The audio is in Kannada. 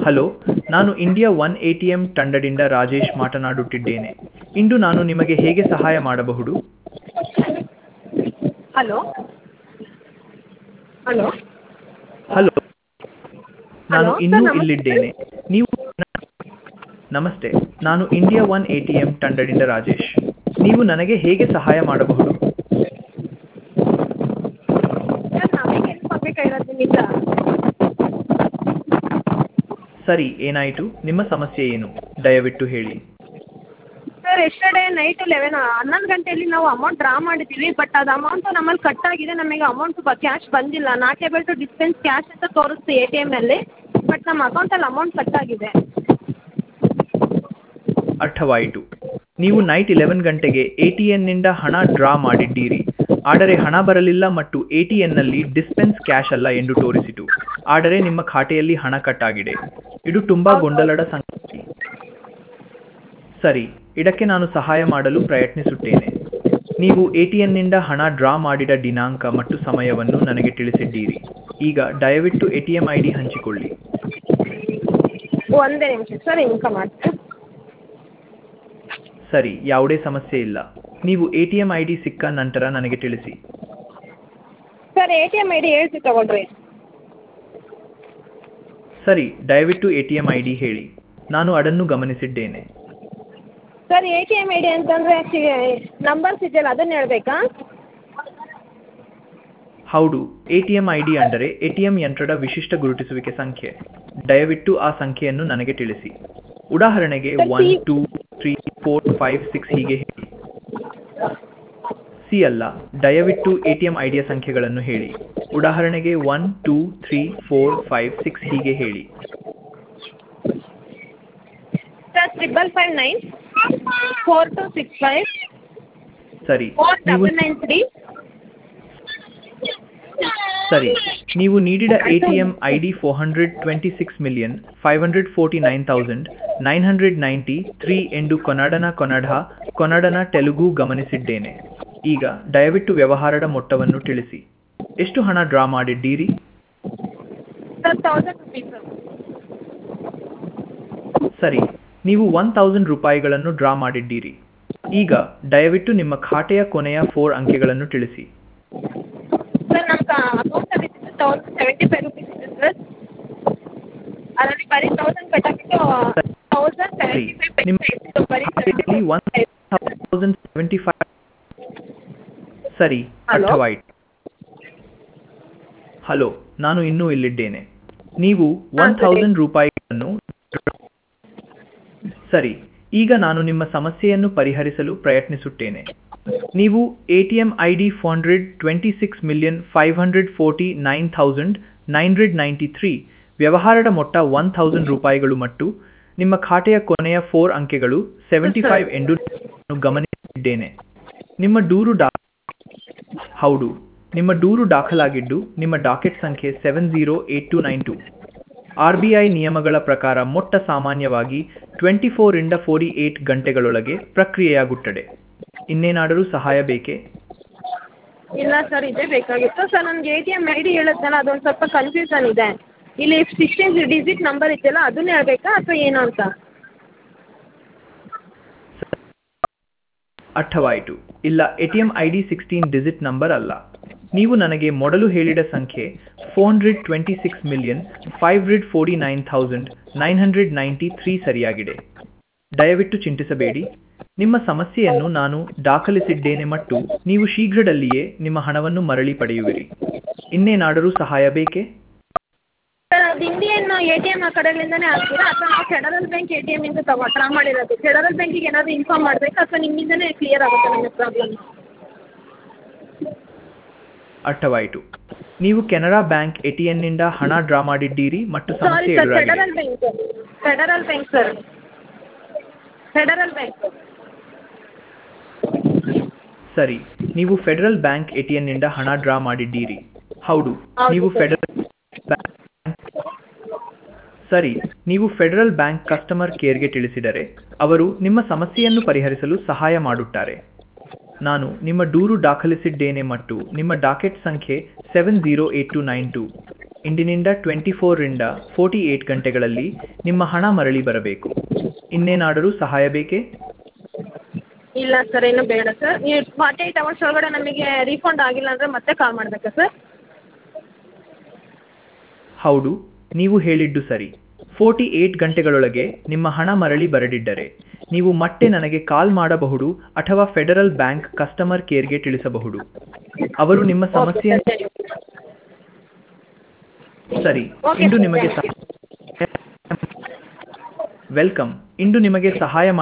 ಹಲೋ ನಾನು India one A T M ತಂಡದಿಂದ ರಾಜೇಶ್ ಮಾತನಾಡುತ್ತಿದ್ದೇನೆ ಇಂದು ನಾನು ನಿಮಗೆ ಹೇಗೆ ಸಹಾಯ ಮಾಡಬಹುದು ಹಲೋ ಹಲೋ ಹಲೋ ನಾನು ಹಲೋ, ಇನ್ನೂ ಸರ್, ನಮಸ್ತೆ. ಇಲ್ಲಿದ್ದೇನೆ ನೀವು ನಮಸ್ತೆ ನಾನು India one A T M ತಂಡದಿಂದ ರಾಜೇಶ್ ನೀವು ನನಗೆ ಹೇಗೆ ಸಹಾಯ ಮಾಡಬಹುದು ಸರ್ ನಮಗೆ ಹೆಲ್ಪ್ ಆಗಬೇಕಾಗಿರೋದು ನಿಮ್ಮಿಂದ ಸರಿ ಏನಾಯಿತು ನಿಮ್ಮ ಸಮಸ್ಯೆ ಏನು ದಯವಿಟ್ಟು ಹೇಳಿ ಸರ್ ಎಸ್ಟರ್ಡೇ ನೈಟ್ ಲೆವೆನ್ ಹನ್ನೊಂದು ಗಂಟೆಯಲ್ಲಿ ನಾವು ಅಮೌಂಟ್ ಡ್ರಾ ಮಾಡಿದ್ದೀವಿ ಬಟ್ ಅದು ಅಮೌಂಟು ನಮ್ಮಲ್ಲಿ ಕಟ್ ಆಗಿದೆ ನಮಗೆ ಅಮೌಂಟ್ ಬ ಕ್ಯಾಶ್ ಬಂದಿಲ್ಲ not able to dispense cash ಅಂತ ತೋರಿಸ್ತು ಎ ಟಿ ಎಮ್ನಲ್ಲಿ ಬಟ್ ನಮ್ಮ ಅಕೌಂಟಲ್ಲಿ ಅಮೌಂಟ್ ಕಟ್ ಆಗಿದೆ ಅರ್ಥವಾಯಿತು ನೀವು ನೈಟ್ ಇಲೆವೆನ್ ಗಂಟೆಗೆ ಎ ಟಿ ಎನ್ನಿಂದ ಹಣ ಡ್ರಾ ಮಾಡಿದ್ದೀರಿ ಆದರೆ ಹಣ ಬರಲಿಲ್ಲ ಮತ್ತು ಎ ಟಿ ಎನ್ನಲ್ಲಿ ಡಿಸ್ಪೆನ್ಸ್ ಕ್ಯಾಶ್ ಅಲ್ಲ ಎಂದು ತೋರಿಸಿತು ಆದರೆ ನಿಮ್ಮ ಖಾತೆಯಲ್ಲಿ ಹಣ ಕಟ್ ಆಗಿದೆ ಇದು ತುಂಬಾ ಗೊಂದಲದ ಸಂಗತಿ ಸರಿ ಇದಕ್ಕೆ ನಾನು ಸಹಾಯ ಮಾಡಲು ಪ್ರಯತ್ನಿಸುತ್ತೇನೆ ನೀವು ಎ ಟಿ ಎನ್ನಿಂದ ಹಣ ಡ್ರಾ ಮಾಡಿದ ದಿನಾಂಕ ಮತ್ತು ಸಮಯವನ್ನು ನನಗೆ ತಿಳಿಸಿದ್ದೀರಿ ಈಗ ದಯವಿಟ್ಟು A T M I D ಹಂಚಿಕೊಳ್ಳಿ ಒಂದೇ ನಿಮಿಷ ಸರ್ ಇನ್ಕಮ್ ಮಾಡ್ತೀನಿ ಸರಿ ಯಾವುದೇ ಸಮಸ್ಯೆ ಇಲ್ಲ ನೀವು A T M I D ಸಿಕ್ಕ ನಂತರ ನನಗೆ ತಿಳಿಸಿ sir A T M I D ಹೇಳ್ತಿ ತಗೊಳ್ರಿ ಸರಿ ದಯವಿಟ್ಟು A T M I D ಹೇಳಿ ನಾನು ಅದನ್ನು ಗಮನಿಸಿದ್ದೇನೆ sir A T M I D ಅಂತಂದರೆ ನಂಬರ್ಸ್ ಇದೆಯಲ್ಲ ಅದನ್ನು ಹೇಳಬೇಕಾ ಹೌದು A T M I D ಅಂದರೆ ಎ ಟಿ ಎಂ ಯಂತ್ರದ ವಿಶಿಷ್ಟ ಗುರುತಿಸುವಿಕೆ ಸಂಖ್ಯೆ ದಯವಿಟ್ಟು ಆ ಸಂಖ್ಯೆಯನ್ನು ನನಗೆ ತಿಳಿಸಿ ಉದಾಹರಣೆಗೆ one two three four five six ಹೀಗೆ ಹೇಳಿ ಸಿ ಅಲ್ಲ ದಯವಿಟ್ಟು ಎ ಟಿ ಎಂ ಐ ಡಿಯ ಸಂಖ್ಯೆಗಳನ್ನು ಹೇಳಿ ಉದಾಹರಣೆಗೆ one two three four five six ಹೀಗೆ ಹೇಳಿ sir triple five nine four two six five ಸರಿ ಫೋರ್ ನೀವು ಡಬಲ್ ನೈನ್ ತ್ರೀ ಸರಿ ನೀವು ನೀಡಿದ A T M I D four hundred twenty six million five hundred forty nine thousand nine hundred ninety three ಎಂದು ಕೊನಾಡನ ಕೊನಡ ಕೊನಡನ ತೆಲುಗು ಗಮನಿಸಿದ್ದೇನೆ ಈಗ ದಯವಿಟ್ಟು ವ್ಯವಹಾರದ ಮೊತ್ತವನ್ನು ತಿಳಿಸಿ ಎಷ್ಟು ಹಣ ಡ್ರಾ ಮಾಡಿದ್ದೀರಿ ಸರ್ ತೌಸಂಡ್ ರುಪೀಸ್ ಸರಿ ನೀವು ಒನ್ ತೌಸಂಡ್ ರೂಪಾಯಿಗಳನ್ನು ಡ್ರಾ ಮಾಡಿದ್ದೀರಿ ಈಗ ದಯವಿಟ್ಟು ನಿಮ್ಮ ಖಾತೆಯ ಕೊನೆಯ ಫೋರ್ ಅಂಕೆಗಳನ್ನು ತಿಳಿಸಿ ಸರ್ ನಮ್ಮ ಅಕೌಂಟಲ್ಲಿ ತೌಸಂಡ್ ಸೆವೆಂಟಿ ಫೈವ್ ರುಪೀಸ್ ಇದೆ ಸರ್ ಅದರಲ್ಲಿ ಬರೀ ತೌಸಂಡ್ ಕಟ್ಟಾಕಿಟ್ಟು ತೌಸಂಡ್ ಸೆವೆಂಟಿ ಫೈವ್ ನಿಮ್ಮ ಪೈಸೆ ಇತ್ತು ಬರೀ ಖಾತೆಯಲ್ಲಿ ಒನ್ ತೌಸಂಡ್ ಸೆವೆಂಟಿ ಫೈವ್ ಸರಿ Hello? ಅರ್ಥವಾಯಿತು ಹಲೋ ನಾನು ಇನ್ನೂ ಇಲ್ಲಿದ್ದೇನೆ ನೀವು ಹಾ, ಒನ್ ಸರಿ. ಥೌಸಂಡ್ ರೂಪಾಯಿಗಳನ್ನು ಸರಿ ಈಗ ನಾನು ನಿಮ್ಮ ಸಮಸ್ಯೆಯನ್ನು ಪರಿಹರಿಸಲು ಪ್ರಯತ್ನಿಸುತ್ತೇನೆ ನೀವು A T M I D four hundred twenty six million five hundred forty nine thousand nine hundred ninety three ವ್ಯವಹಾರದ ಮೊತ್ತ ಒನ್ ಥೌಸಂಡ್ ರೂಪಾಯಿಗಳು ಮತ್ತು ನಿಮ್ಮ ಖಾತೆಯ ಕೊನೆಯ ಫೋರ್ ಅಂಕೆಗಳು ಸೆವೆಂಟಿ ಫೈವ್ ಎಂದು ನಾನು ಗಮನಿಸಿದ್ದೇನೆ ನಿಮ್ಮ ದೂರು ಡಾ ಹೌದು ನಿಮ್ಮ ದೂರು ದಾಖಲಾಗಿದ್ದು ನಿಮ್ಮ ಡಾಕೆಟ್ ಸಂಖ್ಯೆ seven zero eight two nine two R B I ನಿಯಮಗಳ ಪ್ರಕಾರ ಮೊಟ್ಟ ಸಾಮಾನ್ಯವಾಗಿ ಟ್ವೆಂಟಿ ಫೋರಿಂದ ಫೋರ್ಟಿ ಏಟ್ ಗಂಟೆಗಳೊಳಗೆ ಪ್ರಕ್ರಿಯೆಯಾಗುತ್ತದೆ ಇನ್ನೇನಾದರೂ ಸಹಾಯ ಬೇಕೇ ಇಲ್ಲ ಸರ್ ಇದೇ ಬೇಕಾಗಿತ್ತು ಸರ್ ನನಗೆ A T M I D ಹೇಳಿದ್ನಲ್ಲ ಅದೊಂದು ಸ್ವಲ್ಪ ಕನ್ಫ್ಯೂಷನ್ ಇದೆ ಇಲ್ಲಿ ಸಿಕ್ಸ್ಟೀನ್ ಡಿಜಿಟ್ ನಂಬರ್ ಇದೆಯಲ್ಲ ಅದನ್ನ ಹೇಳಬೇಕಾ ಅಥವಾ ಏನು ಅಂತ ಅರ್ಥವಾಯಿತು ಇಲ್ಲ A T M I D sixteen digit number ಅಲ್ಲ ನೀವು ನನಗೆ ಮೊದಲು ಹೇಳಿದ ಸಂಖ್ಯೆ four hundred twenty six million five hundred forty nine thousand nine hundred ninety three ಸರಿಯಾಗಿದೆ ದಯವಿಟ್ಟು ಚಿಂತಿಸಬೇಡಿ ನಿಮ್ಮ ಸಮಸ್ಯೆಯನ್ನು ನಾನು ದಾಖಲಿಸಿದ್ದೇನೆ ಮತ್ತು ನೀವು ಶೀಘ್ರದಲ್ಲಿಯೇ ನಿಮ್ಮ ಹಣವನ್ನು ಮರಳಿ ಪಡೆಯುವಿರಿ ಇನ್ನೇನಾದರೂ ಸಹಾಯ ಬೇಕೇ ಸರ್ ಅದು ಇಂಡಿಯನ್ ಎ ಟಿ ಎಮ್ ಕಡೆಯಿಂದನೇ ಆಗ್ತೀರಾ ಅಥವಾ ನಾವು ಫೆಡರಲ್ ಬ್ಯಾಂಕ್ ಎ ಟಿ ಎಮ್ಮಿಂದ ತಗೋ ಡ್ರಾ ಮಾಡಿರೋದು ಫೆಡರಲ್ ಬ್ಯಾಂಕಿಗೆ ಏನಾದರೂ ಇನ್ಫಾರ್ಮ್ ಮಾಡಬೇಕಾ ಅಥವಾ ನಿಮ್ಮಿಂದನೇ ಕ್ಲಿಯರ್ ಆಗುತ್ತೆ ನಮಗೆ ಪ್ರಾಬ್ಲಮ್ ಅರ್ಥವಾಯಿತು ನೀವು ಕೆನರಾ ಬ್ಯಾಂಕ್ ಎ ಟಿ ಎನ್ನಿಂದ ಹಣ ಡ್ರಾ ಮಾಡಿದ್ದೀರಿ ಮತ್ತು ಸಾರಿ ಸಮಸ್ಯೆ ಸರ್ ಎದುರಾಗಿದೆ Federal Bank Federal Bank sir Federal Bank ಸರಿ ನೀವು ಫೆಡರಲ್ ಬ್ಯಾಂಕ್ ಎ ಟಿ ಎನ್ನಿಂದ ಹಣ ಡ್ರಾ ಮಾಡಿದ್ದೀರಿ ಹೌದು ಹೌದು ನೀವು ಸರ್. ಫೆಡರಲ್ ಬ್ಯಾಂಕ್ ಸರಿ ನೀವು ಫೆಡರಲ್ ಬ್ಯಾಂಕ್ ಕಸ್ಟಮರ್ ಕೇರ್ಗೆ ತಿಳಿಸಿದರೆ ಅವರು ನಿಮ್ಮ ಸಮಸ್ಯೆಯನ್ನು ಪರಿಹರಿಸಲು ಸಹಾಯ ಮಾಡುತ್ತಾರೆ ನಾನು ನಿಮ್ಮ ದೂರು ದಾಖಲಿಸಿದ್ದೇನೆ ಮತ್ತು ನಿಮ್ಮ ಡಾಕೆಟ್ ಸಂಖ್ಯೆ seven zero eight two nine two ಇಂದಿನಿಂದ ಟ್ವೆಂಟಿ ಫೋರಿಂದ ಫೋರ್ಟಿ ಏಟ್ ಗಂಟೆಗಳಲ್ಲಿ ನಿಮ್ಮ ಹಣ ಮರಳಿ ಬರಬೇಕು ಇನ್ನೇನಾದರೂ ಸಹಾಯ ಬೇಕೇ ಇಲ್ಲ ಸರ್ ಏನು ಬೇಡ ಸರ್ ನೀವು ಫಾರ್ಟಿ ಏಯ್ಟ್ ಅವರ್ಸ್ ಒಳಗಡೆ ನಮಗೆ ರೀಫಂಡ್ ಆಗಿಲ್ಲ ಅಂದರೆ ಮತ್ತೆ ಕಾಲ್ ಮಾಡಬೇಕಾ ಸರ್ ಹೌದು ನೀವು ಹೇಳಿದ್ದು ಸರಿ ಫೋರ್ಟಿ ಏಟ್ ಗಂಟೆಗಳೊಳಗೆ ನಿಮ್ಮ ಹಣ ಮರಳಿ ಬರದಿದ್ದರೆ ನೀವು ಮತ್ತೆ ನನಗೆ ಕಾಲ್ ಮಾಡಬಹುದು ಅಥವಾ ಫೆಡರಲ್ ಬ್ಯಾಂಕ್ ಕಸ್ಟಮರ್ ಕೇರ್ಗೆ ತಿಳಿಸಬಹುದು ಅವರು ನಿಮ್ಮ ಸಮಸ್ಯೆಯನ್ನು ಸರಿ ಸರಿ Okay, ಇಂದು sir. ನಿಮಗೆ ಸಹ ವೆಲ್ಕಮ್ ಇಂದು ನಿಮಗೆ ಸಹಾಯ